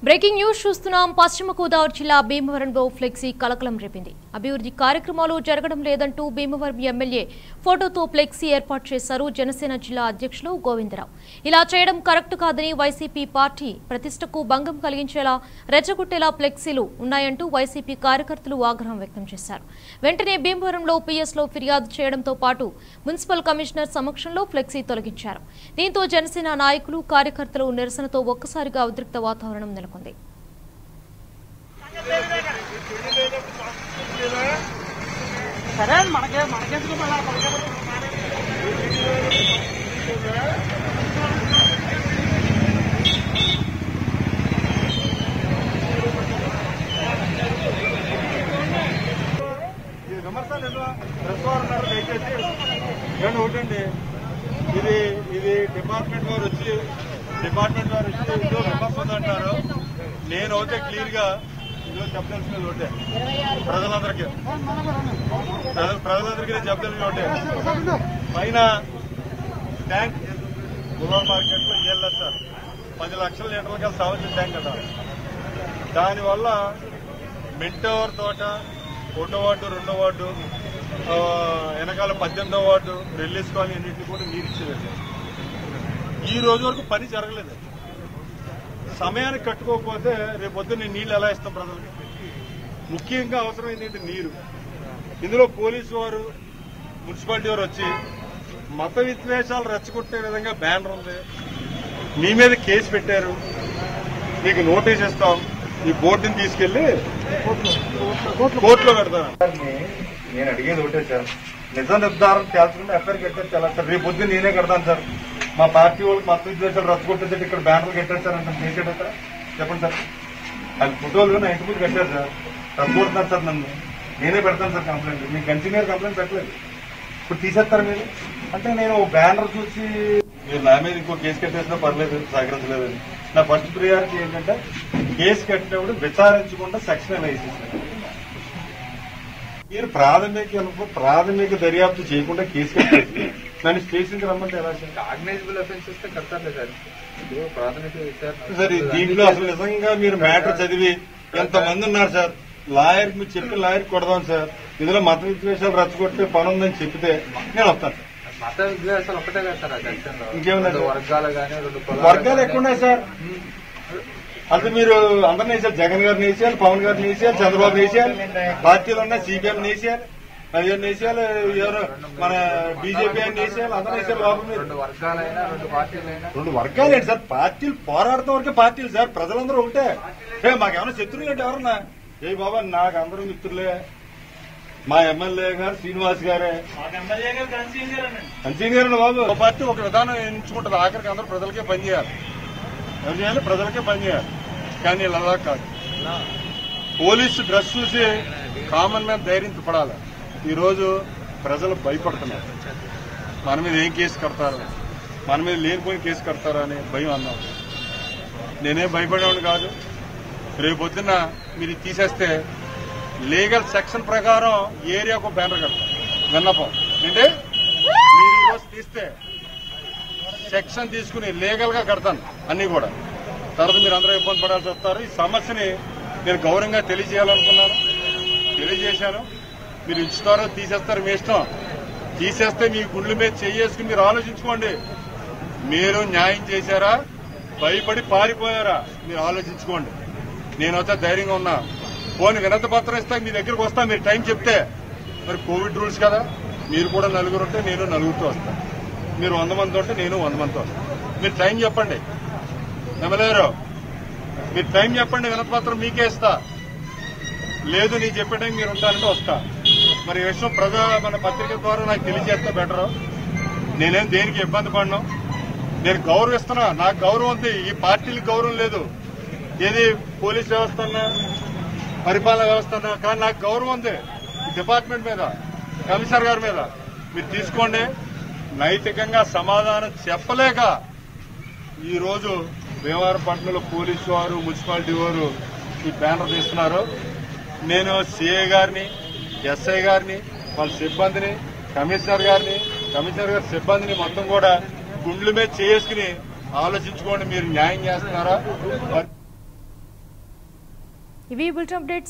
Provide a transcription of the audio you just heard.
Breaking news చూస్తున్నాం పశ్చిమ గోదావరి జిల్లా భీమవరంలో ఫ్లెక్సీ కలకలం రేపింది అభివృద్ధి కార్యక్రమాలు జరగడం లేదంటూ భీమవరం ఎమ్మెల్యే ఫోటోతో ఫ్లెక్సీ ఏర్పాటు చేశారు జనసేన జిల్లా అధ్యక్షులు గోవిందరావు ఇలా చేయడం కరెక్ట్ కాదని వైసీపీ పార్టీ ప్రతిష్టకు భంగం కలిగించేలా రెచ్చగొట్టేలా ఫ్లెక్సీలు ఉన్నాయంటూ వైసీపీ కార్యకర్తలు ఆగ్రహం వ్యక్తం చేశారు వెంటనే భీమవరంలో పీఎస్లో ఫిర్యాదు చేయడంతో పాటు మున్సిపల్ కమిషనర్ సమక్షంలో ఫ్లెక్సీ తొలగించారు దీంతో జనసేన నాయకులు కార్యకర్తలు నిరసనతో ఒక్కసారిగా ఉద్రిక్త వాతావరణం నెలకొంది సరే మనకే మనకెందుకు మళ్ళా మనకే ఇది విమర్శలు ఎన్నో ప్రెస్ వారు ఉన్నారు దయచేసి నేను ఒకటండి ఇది ఇది డిపార్ట్మెంట్ వారు వచ్చి డిపార్ట్మెంట్ వారు వచ్చి ఇదో విమర్శ ఉందంటారు నేను అయితే క్లియర్ గా ఇదో చెప్పదలుచుకున్నది ఒకటే ప్రజలందరికీ ప్రజ- ప్రజలందరికీ నేను చెప్పదలుచుకున్నది ఒకటే పైన ట్యాంక్ గులాబ్ మార్కెట్ లో ఏళ్ళు సార్ పది లక్షల లీటర్లకి సాగుతుంది ట్యాంక్ కదా దానివల్ల మింటోవర్ తోట ఒకటో వార్డు రెండో వార్డు ఆ, వెనకాల పద్దెనిమిదో వార్డు రిలీజ్ కాలనీ అన్నింటినీ కూడా నీరు ఇచ్చేదండి ఈ రోజు వరకు పని జరగలేదు సమయానికి కట్టుకోకపోతే రేపు పొద్దున్న నీళ్లు ఎలా ఇస్తాం ప్రజలకి ముఖ్యంగా అవసరం ఏంటంటే నీరు ఇందులో పోలీసు వారు మున్సిపాలిటీ వారు వచ్చి మత విద్వేషాలు రెచ్చగొట్టే విధంగా బ్యానర్ ఉంది మీ మీద కేసు పెట్టారు మీకు నోటీస్ ఇస్తాం ఈ బోర్డుని తీసుకెళ్లి కోర్టులో పెడతాను నేను అడిగేది ఒకటే సార్ నిజ నిర్ధారణ తేల్చుకుంటే ఎఫ్ఐఆర్ కట్టారు చాలా సార్ రేపు పొద్దున్న నేనే కడతాను సార్ మా పార్టీ వాళ్ళకి మత విద్వేషాలు రచ్చగొట్టేది ఇక్కడ బ్యానర్లు కట్టారు సార్ అంటే చేసాడు సార్ చెప్పండి సార్ అది ఫోటోలు నా ఇంటి ముందు కట్టారు సార్ రచ్చగొడుతున్నారు సార్ నన్ను నేనే పెడతాను సార్ కంప్లైంట్ మీకు కంటిన్యూర్ కంప్లైంట్ పెట్టలేదు ఇప్పుడు తీసేస్తారు మీరు అంటే నేను బ్యానర్ చూసి మీరు నా మీద ఇంకో కేసు కట్టేసినా పర్లేదు సహకరించలేదని నా ఫస్ట్ ప్రియారిటీ ఏంటంటే కేసు కట్టినప్పుడు విచారించకుండా సెక్షన్ వేసేసారు మీరు ప్రాథమిక ప్రాథమిక దర్యాప్తు చేయకుండా కేసు కట్టేసి నన్ను స్టేషన్కి రమ్మంటే ఎలా సార్ కాగ్నైజబుల్ అఫెన్సెస్ కడతారులే సార్ ఇప్పుడు ప్రాథమిక విచారణ సార్ ఈ దీంట్లో అసలు నిజంగా మీరు మ్యాటర్ చదివి ఎంతమంది ఉన్నారు సార్ లాయర్ మీరు చెప్పిన లాయర్ కొడదాం సార్ ఇందులో మత విద్వేషాలు రచ్చగొట్టే పని ఉందని చెప్తే నేను వస్తాను సార్ మత విద్వేషాలు ఒకటే కదా సార్ ఆ సెక్షన్ లో ఇంకేమున్నాయి రెండు సార్? వర్గాలు కానీ రెండు కులాలు వర్గాలు గానీ. ఎక్కువ ఉన్నాయి సార్ అసలు మీరు అందరిని వేసారు జగన్ గారిని వేసేయాలి పవన్ గారిని వేసేయాలి చంద్రబాబు వేసేయాలి పార్టీలు ఉన్నాయి సిపిఎం వేసేయాలి అయ్యో వేసేయాలి ఎవరు మన బీజేపీ అని వేసేయాలి అందరూ వేసేయాలి లోపల మీరు రెండు వర్గాలైనా రెండు పార్టీలైనా రెండు వర్గాలు ఏంటి సార్ పార్టీలు పోరాడతాం వరకే పార్టీలు సార్ ప్రజలందరూ ఉంటే ఏ మాకేమైనా శత్రువులు ఏంటి ఎవరన్నా ఏ బాబా నాకు అందరూ మిత్రులే మా ఎమ్మెల్యే గారు శ్రీనివాస్ గారే మంచిగా గారు బాబు ఒక పార్టీ ఒక విధానం ఎంచుకుంటుంది ఆఖరికి అందరూ ప్రజలకే పనిచేయాలి ఎవరు చేయాలి ప్రజలకే పనిచేయాలి కానీ వీళ్ళు అలా కాదు పోలీసు డ్రెస్ చూసి కామన్ మ్యాన్ ధైర్యం పడాలి ఈ రోజు ప్రజలు భయపడుతున్నారు మన మీద ఏం కేసు కడతారు మన మీద లేనిపోయిన కేసు కడతారు అని భయం అన్నాం నేనేం భయపడేవాడిని కాదు రేపు పొద్దున్న మీరు ఇది తీసేస్తే లీగల్ సెక్షన్ ప్రకారం ఏరియాకు బ్యానర్ కడతారు విన్నపం ఏంటి మీరు ఈరోజు తీస్తే సెక్షన్ తీసుకుని లీగల్ గా కడతాను అన్ని కూడా తర్వాత మీరు అందరూ ఇబ్బంది పడాల్సి వస్తారు ఈ సమస్యని నేను గౌరవంగా తెలియజేయాలనుకున్నాను తెలియజేశాను మీరు ఉంచుతారో తీసేస్తారో మీ ఇష్టం తీసేస్తే మీ గుండెల మీద చేసుకుని మీరు ఆలోచించుకోండి మీరు న్యాయం చేశారా భయపడి పారిపోయారా మీరు ఆలోచించుకోండి నేనైతే ధైర్యంగా ఉన్నా పోని వినతి పత్రం ఇస్తా మీ దగ్గరకు వస్తా మీరు టైం చెప్తే మరి కోవిడ్ రూల్స్ కదా మీరు కూడా నలుగురు ఉంటే నేను నలుగురితో వస్తా మీరు వంద మంది ఉంటే నేను వంద మందితో వస్తా మీరు టైం చెప్పండి ఎమ్మెల్యేరు మీరు టైం చెప్పండి వినతి పత్రం మీకే ఇస్తా లేదు నీ చెప్పే టైం మీరు ఉంటారంటే వస్తా మరి ఈ విషయం ప్రజా మన పత్రిక ద్వారా నాకు తెలియజేస్తే బెటర్ నేనేం దేనికి ఇబ్బంది పడను నేను గౌరవిస్తున్నా నాకు గౌరవం ఉంది ఈ పార్టీలకు గౌరవం లేదు ఏది పోలీస్ వ్యవస్థ అన్నా పరిపాలన వ్యవస్థ అన్నా కానీ నాకు గౌరవం ఉంది ఈ డిపార్ట్మెంట్ మీద కమిషనర్ గారి మీద మీరు తీసుకోండి నైతికంగా సమాధానం చెప్పలేక ఈ రోజు భీమవరం పట్టణంలో పోలీసు వారు మున్సిపాలిటీ వారు ఈ బ్యానర్ తీస్తున్నారు నేను సిఐ గారిని ఎస్ఐ గారిని వాళ్ళ సిబ్బందిని కమిషనర్ గారిని కమిషనర్ గారి సిబ్బందిని మొత్తం కూడా గుండ్ల మీద చేసుకుని ఆలోచించుకోండి మీరు న్యాయం చేస్తున్నారా ఇవి బులెటిన్ అప్డేట్స్